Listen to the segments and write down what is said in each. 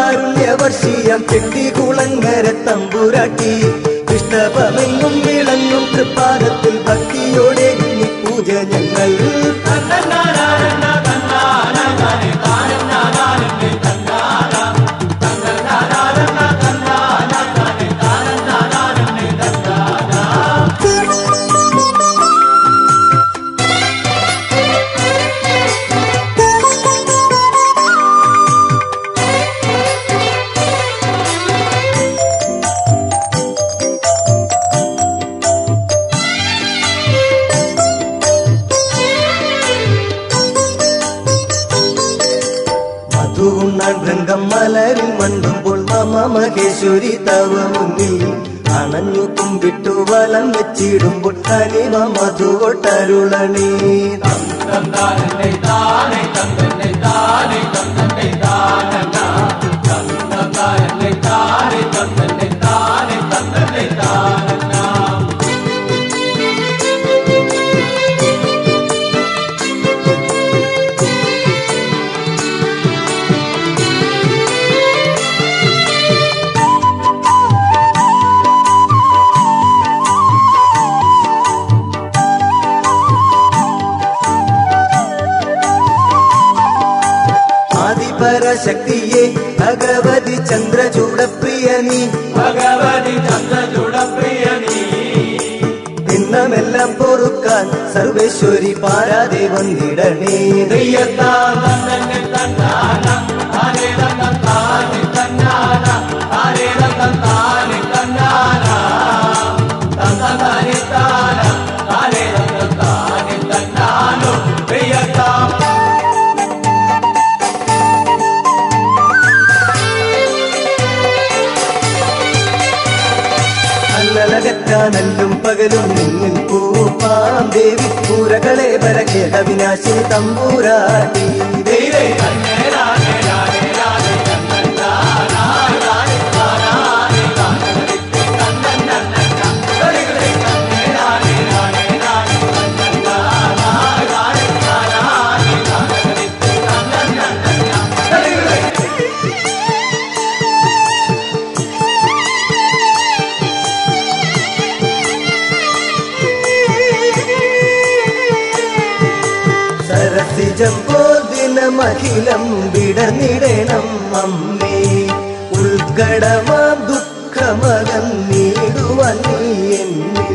കാരുണ്യവർഷിയം കെട്ടികുളങ്ങര തമ്പുരാട്ടി വിഷ്ണവമെങ്ങും വിളങ്ങും തൃപ്പാദത്തിൽ ഭക്തിയോടെ ഈ പൂജ ഞങ്ങൾ മധുവുണ്ണാൻ ഭൃംഗം മലരിൽ മണ്ടുമ്പോൾ മമ മഹേശ്വരി തവ മുന്നിൽ അണഞ്ഞു കുമ്പിട്ടു വലം വെച്ചിടുമ്പോൾ കനിവ മധുവൊട്ടരുളണേ ആദിപരശക്തിയെ ഭഗവതി ചന്ദ്രചൂടപ്രിയ നീ ഭഗവതി ചന്ദ്രചൂടപ്രിയ നീ ഭിന്നമെല്ലാം പൊറുക്കാൻ സർവേശ്വരി പാരാതെ വന്നിടണേ തെയ്യത്താൻ തന്നെ തന്നാന ആരേ തന്ന താനി തന്നാന ആരേ തന്ന താനി തന്നാന തന്ന താനി താന ആരേ തന്ന താനി തന്നാനോ തെയ്യത്താൻ അല്ലലകറ്റാനല്ലും പകലും നിന്നിൽ പൂപ്പാം ദേവി പൂരകളെ പരകേട വിനാശിനി തമ്പൂരാട്ടി ദൈവേ തന്നെ രാനേ രാനേ രാനേ സരസിജം ദിനമഖിലം വിടനിടണം അമ്മേ ഉൾക്കടമാം ദുഃഖമകന്നീടുവാൻ നീ എന്നിൽ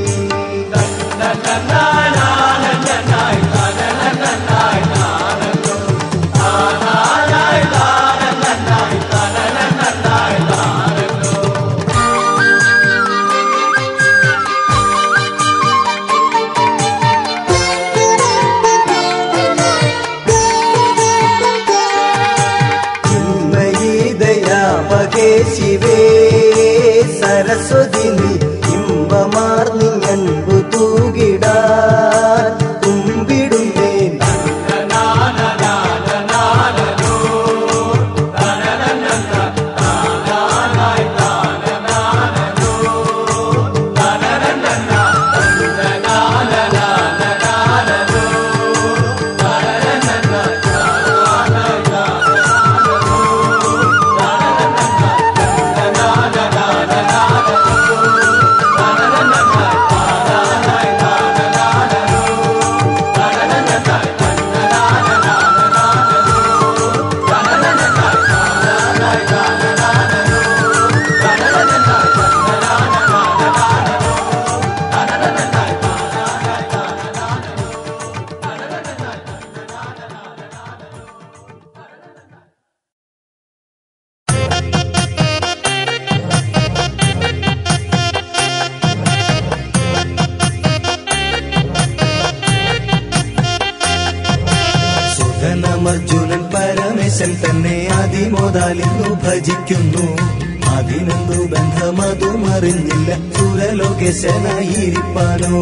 ചിന്മയീതയാപകേ ശിവേ സരസ്വതി നീ ഇമ്പമാർന്നിങ്ങൻപു തൂകിടാൻ കുമ്പിടുന്നേൻ സുഖനമർജുനൻ പരമേശൻ തന്നെ അതിമോദാലിന്നു ഭജിക്കുന്നു അതിനെന്തു ബന്ധമതുമറിഞ്ഞില്ല സുരലോകേശനായിരിപ്പാനോ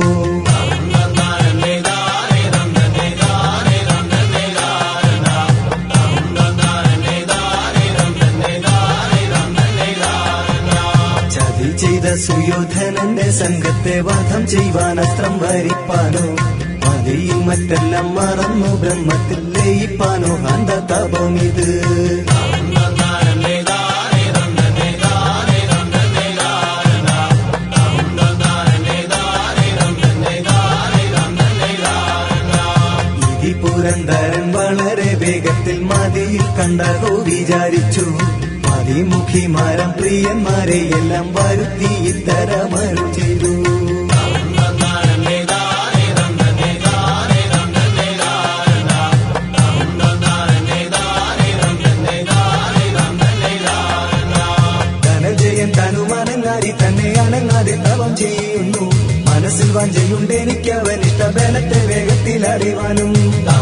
ചതി ചെയ്ത സുയോധനന്റെ സംഘത്തെ വധം ചെയ്യുവാൻ അസ്ത്രം വരിപ്പാനോ മതിയിൽ മറ്റെല്ലാം മറന്നു ബ്രഹ്മത്തിൽ ലയിപ്പാനോ ഹന്ത തപമിത് ും പുരന്തരൻ വളരെ വേഗത്തിൽ മതിയിൽ കണ്ടഹോ വിചാരിച്ചു മതിമുഖിമാരം പ്രിയന്മാരെ എല്ലാം വരുത്തി ഇത്തരമരു ചെയ്തു ധനഞ്ജയൻ തനുമനങ്ങാരി തന്നെ അനങ്ങാതെ തവം ചെയ്യുന്നു മനസ്സിൽ വഞ്ചയുണ്ട് എനിക്ക് അവൻ ഇഷ്ടബലത്തെ വേഗത്തിൽ അറിവാനും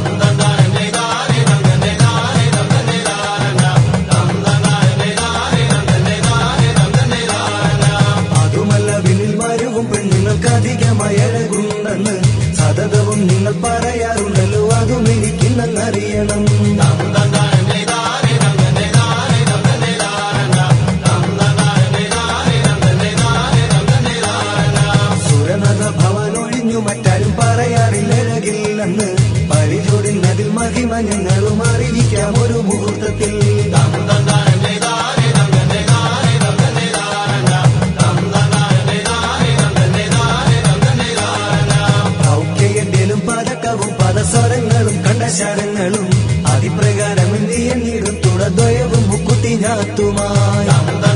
അതുമല്ല വിനിൽ മരുവും പെണ്ണുങ്ങൾക്ക് അധികമായി അഴകുണ്ടെന്ന് സതതവും നിങ്ങൾ പറയാറുണ്ടല്ലോ അതും എനിക്കിന്നറിയണം സുരനഥ ഭവനൊഴിഞ്ഞു മറ്റാരും പറയാറില്ലഴകില്ലെന്ന് പരിചോടിനതിൽ മഹിമ ഞങ്ങളും അറിയിക്കാം ഒരു മുഹൂർത്തത്തിൽ ൗക്കയന്റെലും പതക്കവും പദസ്വരങ്ങളും കണ്ടശരങ്ങളും അതിപ്രകാരം എന്ത് എന്നിടും തുടദ്വയവും മുക്കുത്തി ഞാത്തുമായി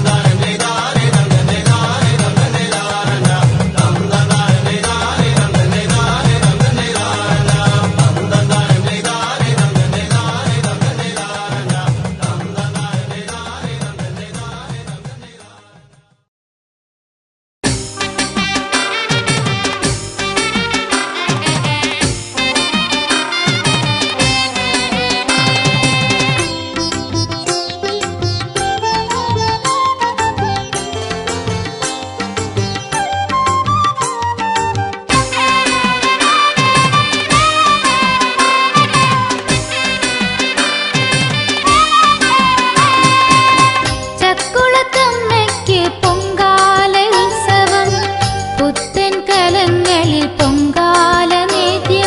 ചക്കുളത്തമ്മയ്ക്ക് പൊങ്കാല ഉത്സവം പുത്തൻ കലങ്ങളിൽ പൊങ്കാല നേദ്യം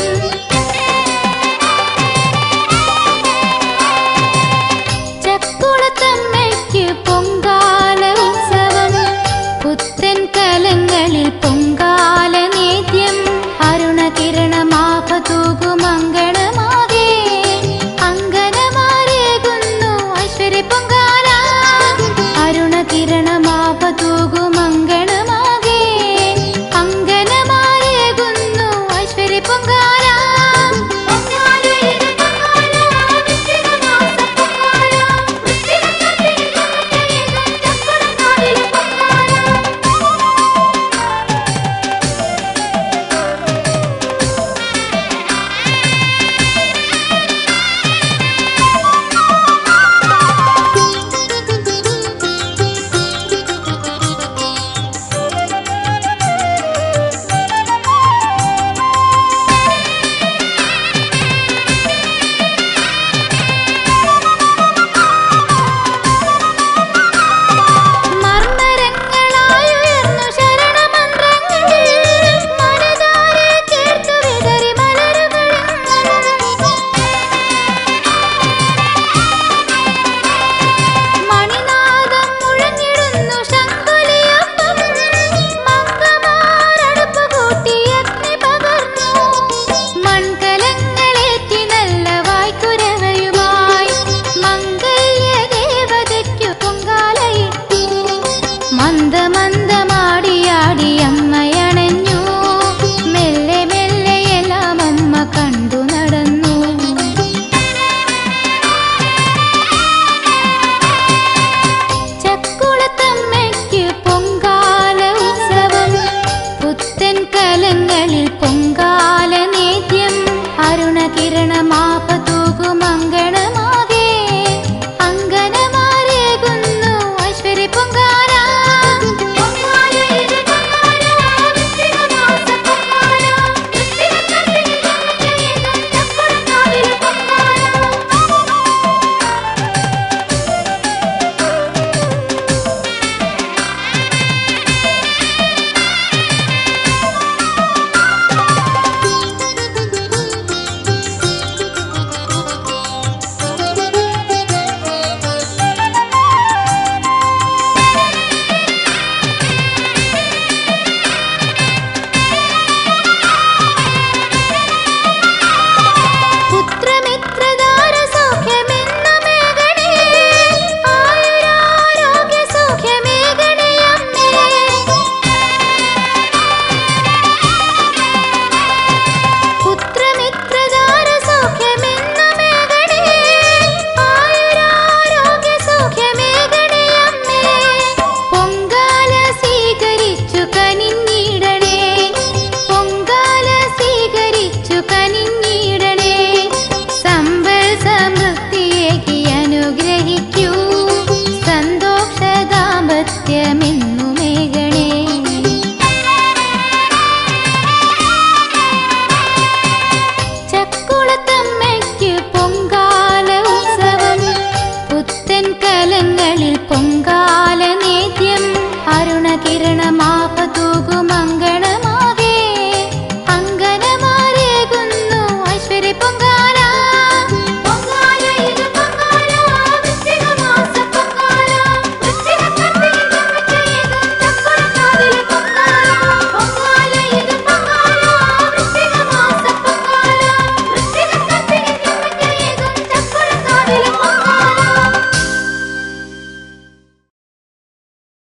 ചക്കുളത്തമ്മയ്ക്ക് പൊങ്കാല ഉത്സവം പുത്തൻ കലങ്ങളിൽ പൊങ്കാല നേദ്യം അരുണകിരണമാപതൂകുമങ്കണമാകെ അങ്കനമാരേകുന്നു ഐശ്വര്യ പൊങ്കാല അരുണകിരണമാപതൂകുമങ്കണമാകെ അങ്കനമാരേകുന്നു ഐശ്വര്യ പൊങ്കാല